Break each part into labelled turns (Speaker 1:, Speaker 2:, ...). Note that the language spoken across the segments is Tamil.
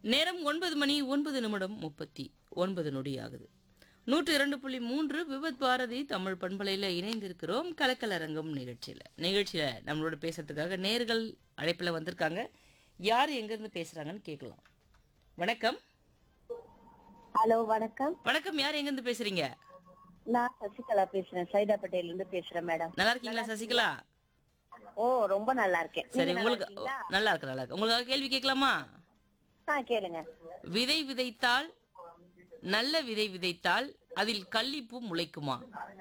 Speaker 1: நேரம் ஒன்பது மணி ஒன்பது நிமிடம் முப்பத்தி ஒன்பது நொடி ஆகுது நூற்று இரண்டு புள்ளி மூன்று விபத் பாரதி தமிழ் பண்பலையில் இணைந்திருக்கிறோம் கலக்கலரங்கம் நிகழ்ச்சியில் நிகழ்ச்சியில் நம்மளோட பேசுறதுக்காக நேர்கள் அழைப்பில் வந்திருக்காங்க யார் எங்கேருந்து பேசுகிறாங்கன்னு கேட்கலாம் வணக்கம்
Speaker 2: ஹலோ வணக்கம்
Speaker 1: வணக்கம் யார் எங்கேருந்து பேசுறீங்க
Speaker 2: நான் சசிகலா பேசுறேன் சைதாப்பேட்டையில இருந்து பேசுறேன் மேடம்
Speaker 1: நல்லா இருக்கீங்களா சசிகலா
Speaker 2: ஓ ரொம்ப நல்லா இருக்கேன்
Speaker 1: சரி
Speaker 2: நீங்க நல்லா
Speaker 1: உங்களுக்கு
Speaker 2: இருக்கீங்களா?
Speaker 1: நல்லா இருக்கு நல்லா இருக்கு உங்களுக்காக கேள்வி கேட்கலாமா
Speaker 2: ஆ கேளுங்க
Speaker 1: விதை விதைத்தால் நல்ல விதை விதைத்தால் அதில் கள்ளிப்பூ முளைக்குமா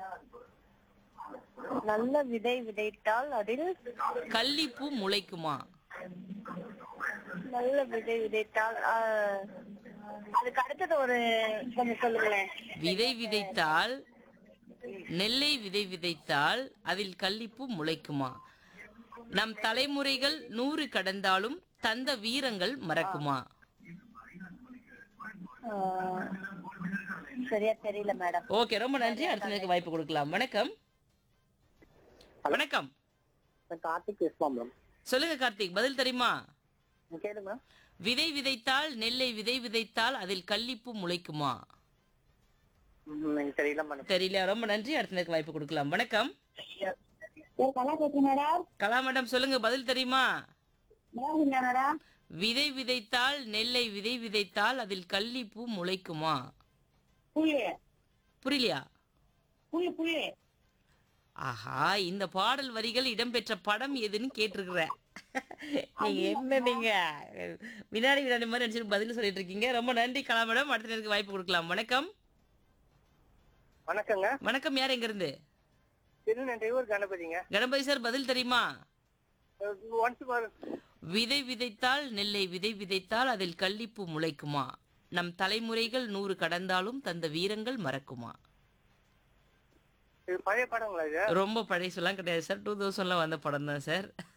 Speaker 2: நல்ல விதை விதைத்தால் அதில்
Speaker 1: கள்ளிப்பூ முளைக்குமா
Speaker 2: நல்ல விதை விதைத்தால் ஆ, அதுக்கு அடுத்தது ஒரு கொஞ்சம் சொல்லுங்களேன்
Speaker 1: விதை விதைத்தால் நெல்லை விதை விதைத்தால் அதில் கள்ளிப்பூ முளைக்குமா நம் தலைமுறைகள் நூறு கடந்தாலும் தந்த வீரங்கள் மறக்குமா
Speaker 2: ஆ, சரியா தெரியல மேடம்
Speaker 1: ஓகே ரொம்ப நன்றி அடுத்த நேருக்கு வாய்ப்பு கொடுக்கலாம் வணக்கம் வணக்கம்
Speaker 2: கார்த்திக் பேசுமா மேடம்
Speaker 1: சொல்லுங்க கார்த்திக் பதில் தெரியுமா
Speaker 2: கேளுங்க
Speaker 1: விதை விதைத்தால் நெல்லை விதை விதைத்தால் அதில் கள்ளிப்பூ முளைக்குமா
Speaker 2: தெரியல மேடம்
Speaker 1: தெரியல ரொம்ப நன்றி அடுத்த நேருக்கு வாய்ப்பு கொடுக்கலாம் வணக்கம்
Speaker 2: நல்லா பேசுங்க மேடம்
Speaker 1: கலா மேடம் சொல்லுங்க பதில் தெரியுமா
Speaker 2: மேடம்
Speaker 1: விதை விதைத்தால் நெல்லை விதை விதைத்தால் அதில் கள்ளிப்பூ முளைக்குமா
Speaker 2: புள்ளி
Speaker 1: புரியலையா
Speaker 2: புள்ளி புள்ளி
Speaker 1: ஆஹா இந்த பாடல் வரிகள் இடம்பெற்ற படம் எதுன்னு கேட்டிருக்கிறேன் நீங்க என்ன நீங்க வினாடி வினாடி மாதிரி நினைச்சு பதில் சொல்லிட்டு இருக்கீங்க ரொம்ப நன்றி கலா மேடம் அடுத்த நேருக்கு வாய்ப்பு கொடுக்கலாம் வணக்கம்
Speaker 3: வணக்கங்க
Speaker 1: வணக்கம் யார் எங்க இருந்து
Speaker 3: திருநெல்வேலூர் கணபதிங்க
Speaker 1: கணபதி சார் பதில் தெரியுமா
Speaker 3: ஒன்ஸ்
Speaker 1: விதை விதைத்தால் நெல்லை விதை விதைத்தால் அதில் கள்ளிப்பூ முளைக்குமா நம் தலைமுறைகள் நூறு கடந்தாலும் தந்த வீரங்கள் மறக்குமா
Speaker 3: இது பழைய படங்களா இது
Speaker 1: ரொம்ப பழைய சொல்லலாம் கிடையாது சார் டூ தௌசண்ட்ல வந்த படம் தான் சார்